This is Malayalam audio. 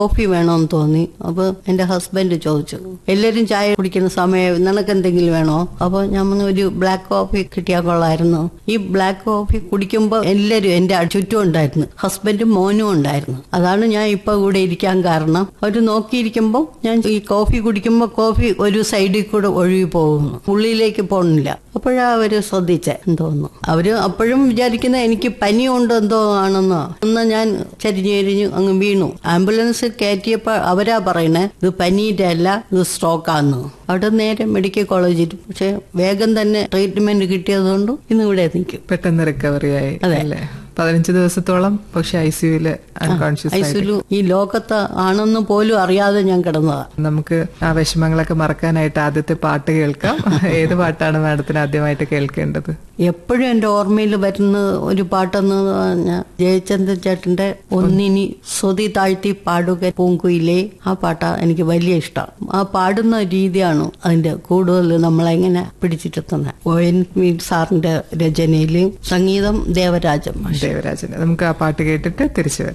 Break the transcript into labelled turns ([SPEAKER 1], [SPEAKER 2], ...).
[SPEAKER 1] കോഫി വേണോന്ന് തോന്നി അപ്പൊ എന്റെ ഹസ്ബൻഡ് ചോദിച്ചു എല്ലാരും ചായ കുടിക്കുന്ന സമയം നിനക്ക് എന്തെങ്കിലും വേണോ അപ്പൊ ഞാൻ പറഞ്ഞു, ഒരു ബ്ലാക്ക് കോഫി കിട്ടിയാൽ കൊള്ളായിരുന്നു ഈ ബ്ലാക്ക് കോഫി കുടിക്കുമ്പോൾ എല്ലാരും എന്റെ ചുറ്റും ഉണ്ടായിരുന്നു ഹസ്ബൻഡും മോനും ഉണ്ടായിരുന്നു അതാണ് ഞാൻ ഇപ്പൊ ഇവിടെ ഇരിക്കാൻ കാരണം അവര് നോക്കിയിരിക്കുമ്പോൾ ഞാൻ ഈ കോഫി കുടിക്കുമ്പോൾ കോഫി ഒരു സൈഡിൽ കൂടെ ഒഴുകി പോകുന്നു ഉള്ളിലേക്ക് പോണില്ല അപ്പോഴാ അവര് ശ്രദ്ധിച്ചേ എന്തോന്നു അവര് അപ്പോഴും വിചാരിക്കുന്ന എനിക്ക് പനി കൊണ്ട് എന്തോ ആണെന്നോ അന്ന് ഞാൻ ചരിഞ്ഞു ചരിഞ്ഞു അങ്ങ് വീണു ആംബുലൻസ് കയറ്റിയപ്പോ അവരാ പറയണേ ഇത് പനീന്റെ അല്ല ഇത് സ്ട്രോക്കാന്ന് അവിടെ നേരെ മെഡിക്കൽ കോളേജിൽ പക്ഷെ വേഗം തന്നെ ട്രീറ്റ്മെന്റ് കിട്ടിയതുകൊണ്ട് ഇന്ന് ഇവിടെ നിൽക്കും
[SPEAKER 2] പെട്ടെന്ന് റിക്കവറി ആയി
[SPEAKER 1] അതെ.
[SPEAKER 2] അല്ലേ പതിനഞ്ച് ദിവസത്തോളം പക്ഷെ ഐ സിയുല് അൺകോൺഷ്യസ് ആയി
[SPEAKER 1] ഐസുലു ഈ ലോകത്ത് ആണെന്ന് പോലും അറിയാതെ ഞാൻ കിടന്നതാ
[SPEAKER 2] നമുക്ക് ആ വിഷമങ്ങളൊക്കെ മറക്കാനായിട്ട് ആദ്യത്തെ പാട്ട് കേൾക്കാം ഏത് പാട്ടാണ് മാഡത്തിന് ആദ്യമായിട്ട് കേൾക്കേണ്ടത്
[SPEAKER 1] എപ്പോഴും എൻ്റെ ഓർമ്മയിൽ വരുന്ന ഒരു പാട്ടെന്ന് പറഞ്ഞാൽ ജയചന്ദ്രൻ ചേട്ടന്റെ ഒന്നിനി സ്വതി താഴ്ത്തി പാടുക പൂങ്കുയിലേ ആ പാട്ടാ എനിക്ക് വലിയ ഇഷ്ടം ആ പാടുന്ന രീതിയാണ് അതിന്റെ കൂടുതൽ നമ്മളെങ്ങനെ പിടിച്ചിട്ടെത്തുന്നത് ഒ എൻ വി സാറിന്റെ രചനയിൽ സംഗീതം ദേവരാജൻ മാഷ്
[SPEAKER 2] ദേവരാജന് നമുക്ക് ആ പാട്ട് കേട്ടിട്ട് തിരിച്ചു വരാം